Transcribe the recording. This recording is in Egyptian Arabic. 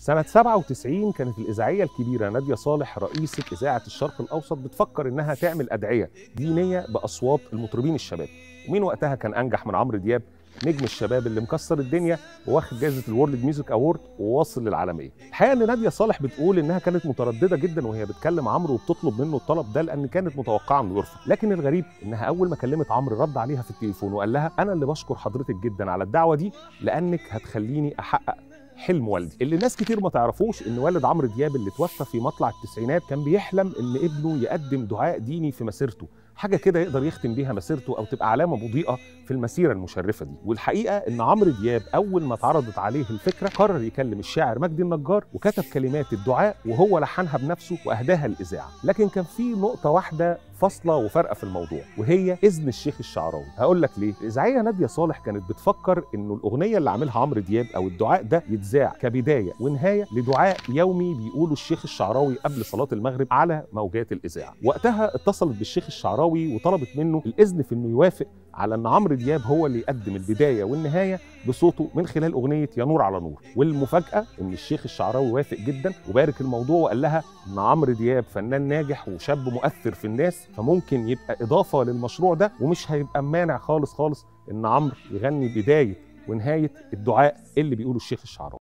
سنة 97 كانت الإذاعية الكبيرة نادية صالح رئيسة إذاعة الشرق الأوسط بتفكر إنها تعمل أدعية دينية بأصوات المطربين الشباب ومين وقتها كان أنجح من عمرو دياب نجم الشباب اللي مكسر الدنيا وواخد جائزة الورلد ميوزك أوورد وواصل للعالمية الحقيقة إن نادية صالح بتقول إنها كانت مترددة جدا وهي بتكلم عمرو وبتطلب منه الطلب ده لأن كانت متوقعة إنه يرفض لكن الغريب إنها أول ما كلمت عمرو رد عليها في التليفون وقال لها أنا اللي بشكر حضرتك جدا على الدعوة دي لأنك هتخليني أحقق حلم والدي اللي ناس كتير ما تعرفوش ان والد عمرو دياب اللي توفى في مطلع التسعينات كان بيحلم ان ابنه يقدم دعاء ديني في مسيرته حاجه كده يقدر يختم بيها مسيرته او تبقى علامه مضيئه في المسيره المشرفه دي والحقيقه ان عمرو دياب اول ما اتعرضت عليه الفكره قرر يكلم الشاعر مجدي النجار وكتب كلمات الدعاء وهو لحنها بنفسه واهداها للاذاعه لكن كان في نقطه واحده فاصله وفارقه في الموضوع وهي اذن الشيخ الشعراوي هقول لك ليه الاذاعيه ناديه صالح كانت بتفكر انه الاغنيه اللي عاملها عمرو دياب او الدعاء ده يتذاع كبدايه ونهايه لدعاء يومي بيقوله الشيخ الشعراوي قبل صلاه المغرب على موجات الاذاعه وقتها اتصلت بالشيخ الشعراوي وطلبت منه الاذن في انه يوافق على ان عمرو دياب هو اللي يقدم البدايه والنهايه بصوته من خلال اغنيه يا نور على نور والمفاجاه ان الشيخ الشعراوي وافق جدا وبارك الموضوع وقال لها ان عمرو دياب فنان ناجح وشاب مؤثر في الناس فممكن يبقى اضافه للمشروع ده ومش هيبقى مانع خالص خالص ان عمرو يغني بدايه ونهايه الدعاء اللي بيقوله الشيخ الشعراوي